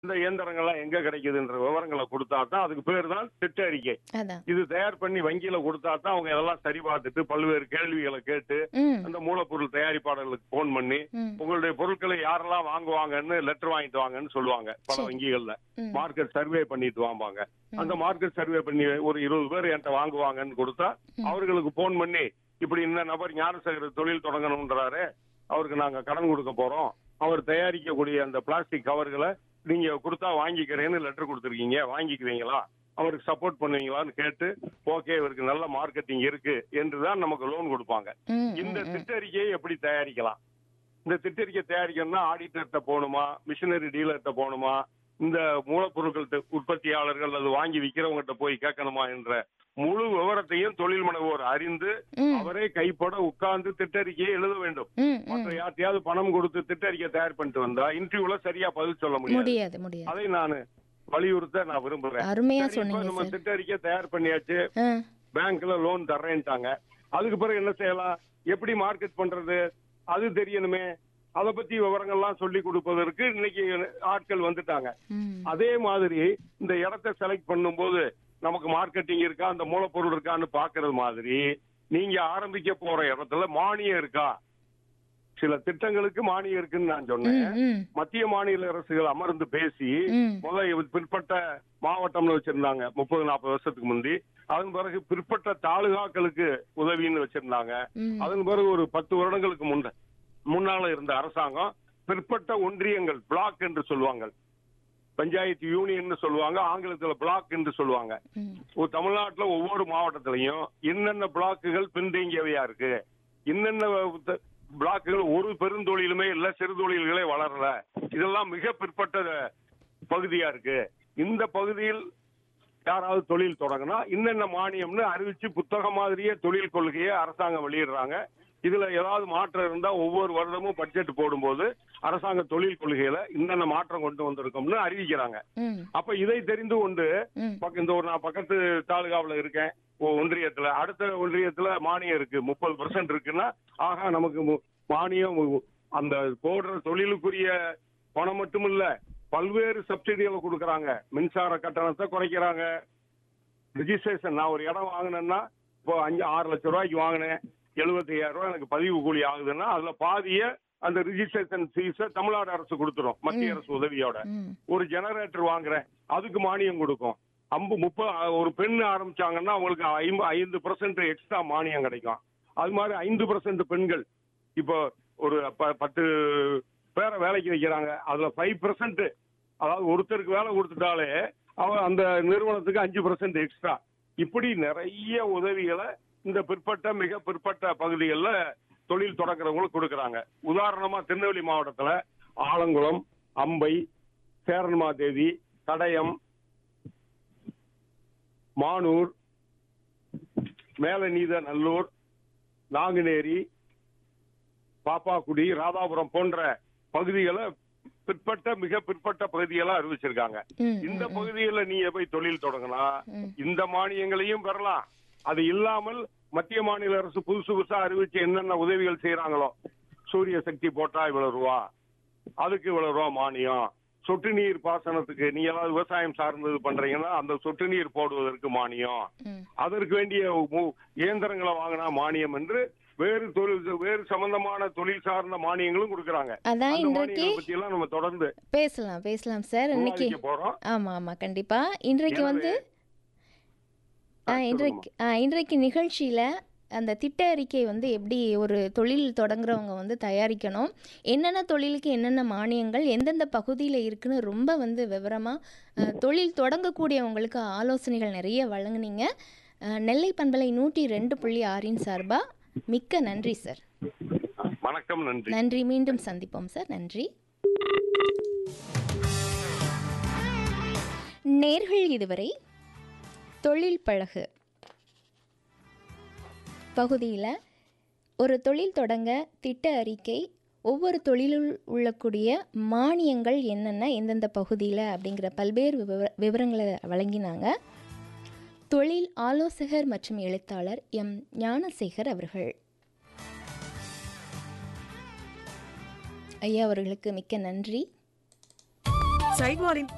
இந்த இயந்திரங்கள்லாம் எங்க கிடைக்குதுன்ற விவரங்களை கொடுத்தா தான் அதுக்கு பேர் தான் திட்ட அறிக்கை அதான் இது தயார் பண்ணி வங்கியில கொடுத்தா தான் அவங்க இதெல்லாம் சரி பார்த்துட்டு பல்வேறு கேள்விகளை கேட்டு ம் அந்த மூலப்பொருள் தயாரிப்பாளர்களுக்கு போன் பண்ணி ம் உங்களுடைய பொருட்களை யாரெல்லாம் வாங்குவாங்கன்னு லெட்டர் வாங்கிட்டு வாங்கன்னு சொல்லுவாங்க பல சரி. வங்கிகள்ல ம் மார்க்கெட் சர்வே பண்ணிட்டு வாம்பாங்க அந்த மார்க்கெட் சர்வே பண்ணி ஒரு இருபது பேர் என்கிட்ட வாங்குவாங்கன்னு கொடுத்தா அவர்களுக்கு போன் பண்ணி இப்படி இந்த நபர் ஞானசேகர தொழில் தொடங்கணும்ன்றாரு அவருக்கு நாங்க கடன் கொடுக்க போறோம் அவர் தயாரிக்கக்கூடிய அந்த பிளாஸ்டிக் கவர்களை நீங்க கொடுத்தா வாங்கிக்கிறேன்னு லெட்டர் கொடுத்துருக்கீங்க வாங்கிக்குவீங்களா அவருக்கு சப்போர்ட் பண்ணுவீங்களான்னு கேட்டு ஓகே இவருக்கு நல்ல மார்க்கெட்டிங் இருக்கு என்றுதான் நமக்கு லோன் கொடுப்பாங்க ம் இந்த திட்டறிக்கையை எப்படி தயாரிக்கலாம் இந்த திட்டறிக்கை தயாரிக்கணும்னா ஆடிட்டர்கிட்ட போகணுமா மிஷினரி டீலர்கிட்ட போகணுமா இந்த மூலப்பொருட்கள் த- உற்பத்தியாளர்கள் அது வாங்கி விற்கிறவங்ககிட்ட போய் கேட்கணுமா என்ற முழு விவரத்தையும் தொழில் முனைவோர் அறிந்து ம் அவரே கைப்பட உட்கார்ந்து திட்டறிக்கையை எழுத வேண்டும் ம் ம் மற்ற யார்ட்டையாவது பணம் கொடுத்து திட்டறிக்கை தயார் பண்ணிட்டு வந்தா இன்டர்வியூல சரியா பதில் சொல்ல முடியாது முடியாது முடியாது அதை நான் வலியுறுத்த நான் விரும்புறேன் அருமையா சரி, இப்ப சொன்னீங்க நம்ம சார் திட்டறிக்கை தயார் பண்ணியாச்சு ஆ பேங்க்ல லோன் தர்றேன்ட்டாங்க அதுக்கு பிறகு என்ன செய்யலாம் எப்படி மார்க்கெட் பண்றது அது தெரியணுமே அத பத்தி விவரங்கள்லாம் சொல்லி கொடுப்பதற்கு இன்னைக்கு ஆட்கள் வந்துட்டாங்க ம் அதே மாதிரி இந்த இடத்த செலக்ட் பண்ணும்போது நமக்கு மார்க்கெட்டிங் இருக்கா அந்த மூலப்பொருள் இருக்கான்னு பாக்குறது மாதிரி நீங்க ஆரம்பிக்க போற இடத்துல மானியம் இருக்கா சில திட்டங்களுக்கு மானியம் இருக்குன்னு நான் சொன்னேன் ம் ம் மத்திய மாநில அரசுகள் அமர்ந்து பேசி ம் முதல்ல பிற்பட்ட மாவட்டம்னு வச்சிருந்தாங்க முப்பது நாற்பது வருஷத்துக்கு முந்தி அதன் பிறகு பிற்பட்ட தாலுகாக்களுக்கு உதவின்னு வச்சிருந்தாங்க ம் அதன் பிறகு ஒரு பத்து வருடங்களுக்கு முன்ன முன்னால இருந்த அரசாங்கம் பிற்பட்ட ஒன்றியங்கள் பிளாக் என்று சொல்லுவாங்க பஞ்சாயத்து யூனியன் சொல்லுவாங்க ஆங்கிலத்துல பிளாக் என்று சொல்லுவாங்க ம் ஒரு தமிழ்நாட்டுல ஒவ்வொரு மாவட்டத்திலையும் என்னென்ன பிளாக்குகள் பின்தங்கியவையா இருக்கு என்னென்ன த- பிளாக்குகள் ஒரு பெருந்தொழிலுமே இல்ல சிறு தொழில்களே வளரல இதெல்லாம் மிக பிற்பட்ட பகுதியா இருக்கு இந்த பகுதியில் யாராவது தொழில் தொடங்கினா என்னென்ன மானியம்னு அறிவிச்சு புத்தகம் மாதிரியே தொழில் கொள்கையை அரசாங்கம் வெளியிடுறாங்க இதுல ஏதாவது மாற்றம் இருந்தா ஒவ்வொரு வருடமும் பட்ஜெட் போடும்போது அரசாங்க தொழில் கொள்கையில என்னென்ன மாற்றம் கொண்டு வந்திருக்கோம்னு அறிவிக்கிறாங்க ம் அப்ப இதை தெரிந்து கொண்டு ம் பக்க- இந்த ஒரு நான் பக்கத்து தாலுகாவுல இருக்கேன் ஒ- ஒன்றியத்துல அடுத்த ஒன்றியத்துல மானியம் இருக்கு முப்பது பர்சன்ட் இருக்குன்னா ஆகா நமக்கு மு- மானியம் மு- அந்த போடுற தொழிலுக்குரிய பணம் மட்டும் இல்ல பல்வேறு சப்சிடிகளை கொடுக்கறாங்க மின்சார கட்டணத்தை குறைக்கிறாங்க ரிஜிஸ்ட்ரேஷன் நான் ஒரு இடம் வாங்கினேன்னா இப்போ அஞ்சு ஆறு லட்சம் ரூபாய்க்கு வாங்கினேன் எழுபத்தி ஐயாயிரம் ரூபாய் எனக்கு பதிவு கூலி ஆகுதுன்னா அதுல பாதிய அந்த ரிஜிஸ்ட்ரேஷன் ஃபீஸ தமிழ்நாடு அரசு கொடுத்துரும் மத்திய அரசு உதவியோட ம் ஒரு ஜெனரேட்டர் வாங்குறேன் அதுக்கு மானியம் கொடுக்கும் அம்பு முப்பது ஒரு பெண் ஆரம்பிச்சாங்கன்னா அவங்களுக்கு ஐம்பது ஐந்து பர்சன்ட் எக்ஸ்ட்ரா மானியம் கிடைக்கும் அது மாதிரி ஐந்து பர்சன்ட் பெண்கள் இப்போ ஒரு ப- பத்து பேரை வேலைக்கு வைக்கிறாங்க அதுல ஃபைவ் பர்சன்ட் அதாவது ஒருத்தருக்கு வேலை கொடுத்துட்டாலே அவன் அந்த நிறுவனத்துக்கு அஞ்சு பர்சன்ட் எக்ஸ்ட்ரா இப்படி நிறைய உதவிகளை இந்த பிற்பட்ட மிக பிற்பட்ட பகுதிகளில் தொழில் தொடங்குறவங்களுக்கு கொடுக்கறாங்க உதாரணமா திருநெல்வேலி மாவட்டத்துல ஆலங்குளம் அம்பை சேரன்மாதேவி தடயம் மானூர் மேலநீத நல்லூர் நாங்குநேரி பாப்பாக்குடி ராதாபுரம் போன்ற பகுதிகளை பிற்பட்ட மிக பிற்பட்ட பகுதிகளா அறிவிச்சிருக்காங்க ம் இந்த பகுதிகளில் நீங்க போய் தொழில் தொடங்கினா ம். இந்த மானியங்களையும் பெறலாம் அது இல்லாமல் மத்திய மாநில அரசு புதுசு புதுசா அறிவிச்சு என்னென்ன உதவிகள் செய்யறாங்களோ சூரிய சக்தி போட்டா இவ்வளவு ரூபா அதுக்கு இவ்வளவு ரூபா மானியம் சொட்டு நீர் பாசனத்துக்கு நீங்க ஏதாவது விவசாயம் சார்ந்தது பண்றீங்கன்னா அந்த சொட்டு நீர் போடுவதற்கு மானியம் ம் அதற்கு வேண்டிய மு- இயந்திரங்களை வாங்கினா மானியம் என்று வேறு தொழில் வேறு சம்பந்தமான தொழில் சார்ந்த மானியங்களும் கொடுக்கறாங்க அதான் அந்த இன்றைக்கு மானியங்களை பத்தி எல்லாம் நம்ம தொடர்ந்து பேசலாம் பேசலாம் சார் இன்னைக்கு விவாதிக்க போறோம் ஆமா ஆமா கண்டிப்பா இன்றைக்கு எனவே- வந்து ஆ, ஆ, இன்றைக்கு ஆ, இன்றைக்கு நிகழ்ச்சியில அந்த திட்ட அறிக்கை வந்து எப்படி ஒரு தொழில் தொடங்குறவங்க வந்து தயாரிக்கணும் என்னென்ன தொழிலுக்கு என்னென்ன மானியங்கள் எந்தெந்த பகுதியில் இருக்குன்னு ரொம்ப வந்து விவரமாக தொழில் தொடங்கக்கூடியவங்களுக்கு ஆலோசனைகள் நிறைய வழங்குனீங்க ஆ, நெல்லை பண்பலை நூற்றி ரெண்டு புள்ளி ஆறின் சார்பாக மிக்க நன்றி சார் வணக்கம் நன்றி நன்றி மீண்டும் சந்திப்போம் சார் நன்றி நேர்கள் இதுவரை தொழில் பழகு பகுதியில் ஒரு தொழில் தொடங்க திட்ட அறிக்கை ஒவ்வொரு தொழிலில் உள்ளக்கூடிய மானியங்கள் என்னென்ன எந்தெந்த பகுதியில் அப்படிங்கிற பல்வேறு விவர விவரங்களை வழங்கினாங்க தொழில் ஆலோசகர் மற்றும் எழுத்தாளர் எம் ஞானசேகர் அவர்கள் ஐயா அவர்களுக்கு மிக்க நன்றி சைட்வாரின்